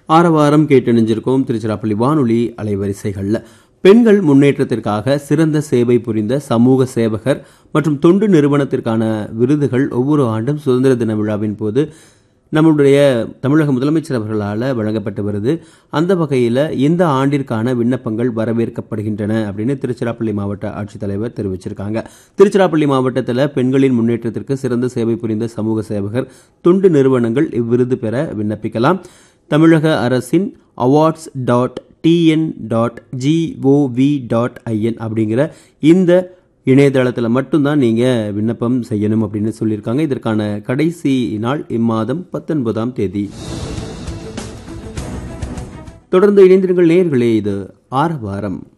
ஆரவாரம் கேட்டு நினைஞ்சிருக்கோம் திருச்சிராப்பள்ளி வானொலி அலைவரிசைகளில் பெண்கள் முன்னேற்றத்திற்காக சிறந்த சேவை புரிந்த சமூக சேவகர் மற்றும் தொண்டு நிறுவனத்திற்கான விருதுகள் ஒவ்வொரு ஆண்டும் சுதந்திர தின விழாவின் போது நம்முடைய தமிழக முதலமைச்சர் அவர்களால் வழங்கப்பட்டு வருது அந்த வகையில் இந்த ஆண்டிற்கான விண்ணப்பங்கள் வரவேற்கப்படுகின்றன அப்படின்னு திருச்சிராப்பள்ளி மாவட்ட ஆட்சித்தலைவர் தெரிவிச்சிருக்காங்க திருச்சிராப்பள்ளி மாவட்டத்தில் பெண்களின் முன்னேற்றத்திற்கு சிறந்த சேவை புரிந்த சமூக சேவகர் தொண்டு நிறுவனங்கள் இவ்விருது பெற விண்ணப்பிக்கலாம் தமிழக அரசின் awards dot TN dot GOV dot IN அப்படிங்கிற இந்த இணையதளத்தில் மட்டும்தான் நீங்கள் விண்ணப்பம் செய்யணும் அப்படின்னு சொல்லியிருக்காங்க இதற்கான கடைசி நாள் இம்மாதம் பத்தொன்பதாம் தேதி தொடர்ந்து இணைந்திருங்கள் நேர்களே இது ஆரவாரம்